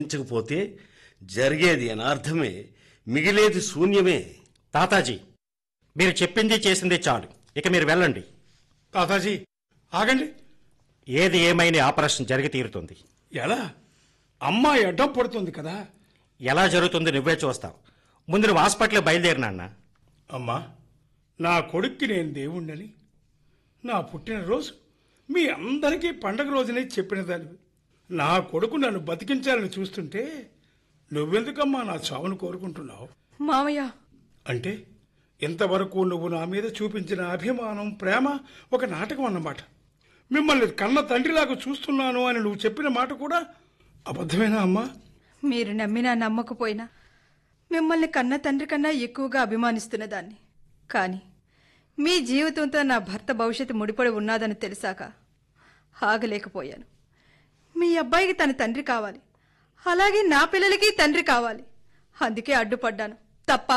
ఉంచకపోతే జరిగేది అనార్థమే మిగిలేది శూన్యమే తాతాజీ మీరు చెప్పింది చేసింది చాలు ఇక మీరు వెళ్ళండి తాతాజీ ఆగండి ఏది ఏమైనా ఆపరేషన్ జరిగి తీరుతుంది ఎలా అమ్మాయి అడ్డం పడుతుంది కదా ఎలా జరుగుతుందో నువ్వే చూస్తావు ముందు నువ్వు హాస్పిటల్ బయలుదేరినా అన్న అమ్మా నా కొడుక్కి నేను దేవుణ్ణని నా పుట్టినరోజు మీ అందరికీ పండగ రోజునే చెప్పిన దానివి నా కొడుకు నన్ను బతికించాలని చూస్తుంటే నువ్వెందుకమ్మా నా చావును కోరుకుంటున్నావు మామయ్య అంటే ఇంతవరకు నువ్వు నా మీద చూపించిన అభిమానం ప్రేమ ఒక నాటకం అన్నమాట మిమ్మల్ని కన్న తండ్రిలాగా చూస్తున్నాను అని నువ్వు చెప్పిన మాట కూడా అబద్ధమేనా అమ్మా మీరు నమ్మినా నమ్మకపోయినా మిమ్మల్ని కన్న తండ్రి కన్నా ఎక్కువగా అభిమానిస్తున్న దాన్ని కానీ మీ జీవితంతో నా భర్త భవిష్యత్తు ముడిపడి ఉన్నాదని తెలిసాక ఆగలేకపోయాను మీ అబ్బాయికి తన తండ్రి కావాలి అలాగే నా పిల్లలకి తండ్రి కావాలి అందుకే అడ్డుపడ్డాను తప్ప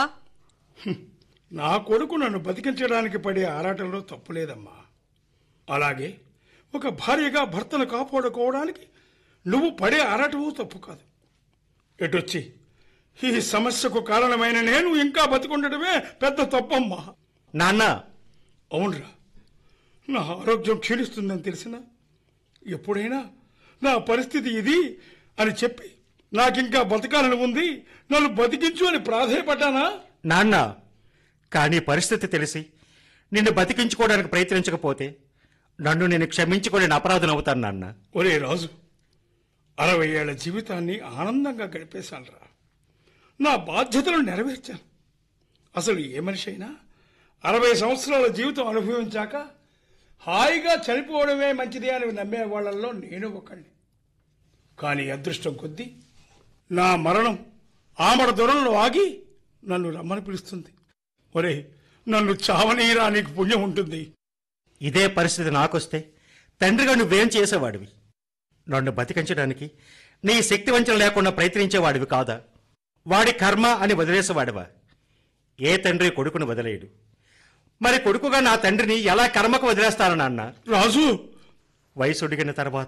నా కొడుకు నన్ను బతికించడానికి పడే ఆరాటంలో తప్పు లేదమ్మా అలాగే ఒక భార్యగా భర్తను కాపాడుకోవడానికి నువ్వు పడే ఆరాటము తప్పు కాదు ఎటొచ్చి ఈ సమస్యకు కారణమైన నేను ఇంకా బతికుండటమే పెద్ద తప్పమ్మా నాన్న అవునరా నా ఆరోగ్యం క్షీణిస్తుందని తెలిసిన ఎప్పుడైనా నా పరిస్థితి ఇది అని చెప్పి నాకింకా బతకాలని ఉంది నన్ను బతికించు అని ప్రాధేయపడ్డానా నాన్న కానీ పరిస్థితి తెలిసి నిన్ను బతికించుకోవడానికి ప్రయత్నించకపోతే నన్ను నేను క్షమించుకోలేని అపరాధం అవుతాను నాన్న ఒరే రాజు అరవై ఏళ్ల జీవితాన్ని ఆనందంగా గడిపేశానురా నా బాధ్యతలు నెరవేర్చాను అసలు ఏ మనిషి అయినా అరవై సంవత్సరాల జీవితం అనుభవించాక హాయిగా చనిపోవడమే మంచిది అని నమ్మే వాళ్ళల్లో నేను ఒకడిని కానీ అదృష్టం కొద్దీ నా మరణం ఆమడ దూరంలో ఆగి నన్ను రమ్మని పిలుస్తుంది ఒరే నన్ను చావనీరా నీకు పుణ్యం ఉంటుంది ఇదే పరిస్థితి నాకొస్తే తండ్రిగా నువ్వేం చేసేవాడివి నన్ను బతికించడానికి నీ శక్తి వంచన లేకుండా ప్రయత్నించేవాడివి కాదా వాడి కర్మ అని వదిలేసేవాడివా ఏ తండ్రి కొడుకును వదిలేయడు మరి కొడుకుగా నా తండ్రిని ఎలా కర్మకు వదిలేస్తాను నాన్న రాజు వయసుడిగిన తర్వాత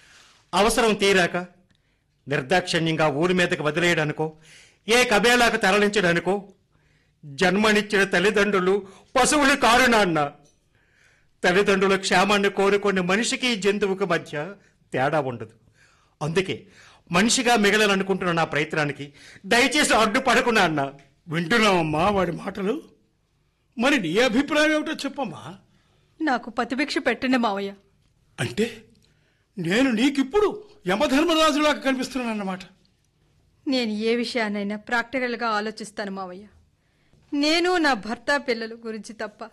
అవసరం తీరాక నిర్దాక్షిణ్యంగా ఊరి మీదకి వదిలేయడానికో ఏ కబేలాకు తరలించడానికో జన్మనిచ్చిన తల్లిదండ్రులు పశువులు కారు నాన్న తల్లిదండ్రుల క్షేమాన్ని కోరుకునే మనిషికి జంతువుకి మధ్య తేడా ఉండదు అందుకే మనిషిగా మిగలనుకుంటున్న నా ప్రయత్నానికి దయచేసి అడ్డుపడకున్నా అన్న వింటున్నావమ్మా వాడి మాటలు మరి నీ అభిప్రాయం ఏమిటో చెప్పమ్మా నాకు పతిభిక్ష పెట్టండి మావయ్య అంటే నేను నీకిప్పుడు యమధర్మరాజులాగా కనిపిస్తున్నానన్నమాట నేను ఏ విషయాన్నైనా ప్రాక్టికల్గా ఆలోచిస్తాను మావయ్య నేను నా భర్త పిల్లల గురించి తప్ప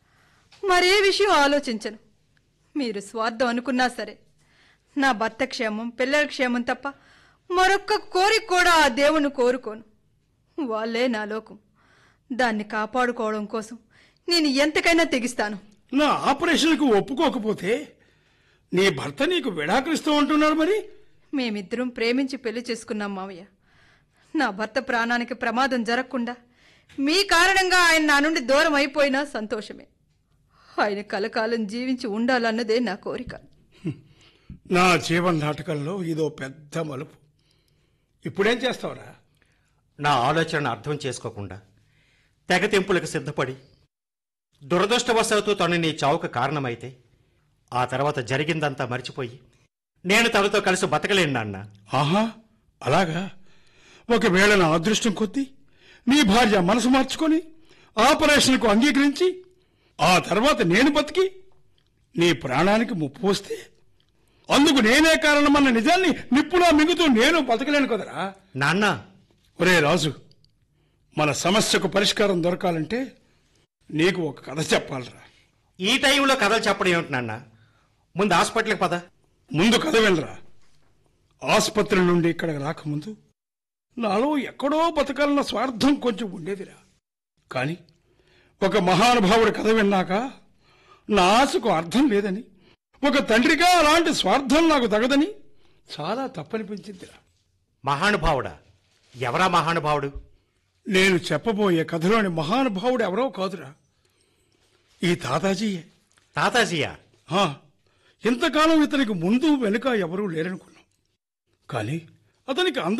మరే విషయం ఆలోచించను మీరు స్వార్థం అనుకున్నా సరే నా భర్త క్షేమం పిల్లల క్షేమం తప్ప మరొక్క కోరిక కూడా ఆ దేవుని కోరుకోను వాళ్ళే నా లోకం దాన్ని కాపాడుకోవడం కోసం నేను ఎంతకైనా తెగిస్తాను నా ఆపరేషన్కు ఒప్పుకోకపోతే నీ భర్త నీకు విడాకులిస్తూ ఉంటున్నాడు మరి మేమిద్దరం ప్రేమించి పెళ్లి చేసుకున్నాం మావయ్య నా భర్త ప్రాణానికి ప్రమాదం జరగకుండా మీ కారణంగా ఆయన నా నుండి దూరం అయిపోయినా సంతోషమే ఆయన కలకాలం జీవించి ఉండాలన్నదే నా కోరిక నా జీవన నాటకంలో ఇదో పెద్ద మలుపు ఇప్పుడేం చేస్తావురా నా ఆలోచనను అర్థం చేసుకోకుండా తెగతింపులకు సిద్ధపడి దురదృష్టవశాత్తు తను నీ చావుకు కారణమైతే ఆ తర్వాత జరిగిందంతా మర్చిపోయి నేను తనతో కలిసి బతకలేను నాన్న ఆహా అలాగా ఒకవేళ నా అదృష్టం కొద్దీ నీ భార్య మనసు మార్చుకొని ఆపరేషన్కు అంగీకరించి ఆ తర్వాత నేను బతికి నీ ప్రాణానికి ముప్పు వస్తే అందుకు నేనే కారణమన్న నిజాన్ని నిప్పులా మింగుతూ నేను బతకలేను కదరా నాన్న ఒరే రాజు మన సమస్యకు పరిష్కారం దొరకాలంటే నీకు ఒక కథ చెప్పాలరా ఈ టైంలో కథలు చెప్పడం ఏమిటి నాన్న ముందు హాస్పిటల్కి పద ముందు కథ వెళ్ళరా ఆసుపత్రి నుండి ఇక్కడికి రాకముందు నాలో ఎక్కడో బతకాలన్న స్వార్థం కొంచెం ఉండేదిరా కానీ ఒక మహానుభావుడి కథ విన్నాక నా ఆశకు అర్థం లేదని ఒక తండ్రిగా అలాంటి స్వార్థం నాకు తగదని చాలా తప్పనిపించిందిరా మహానుభావుడా ఎవరా మహానుభావుడు నేను చెప్పబోయే కథలోని మహానుభావుడు ఎవరో కాదురా ఈ తాతాజీయే తాతాజీయా ఆ, ఇంతకాలం ఇతనికి ముందు వెనుక ఎవరూ లేరనుకున్నాం కానీ అతనికి అందరి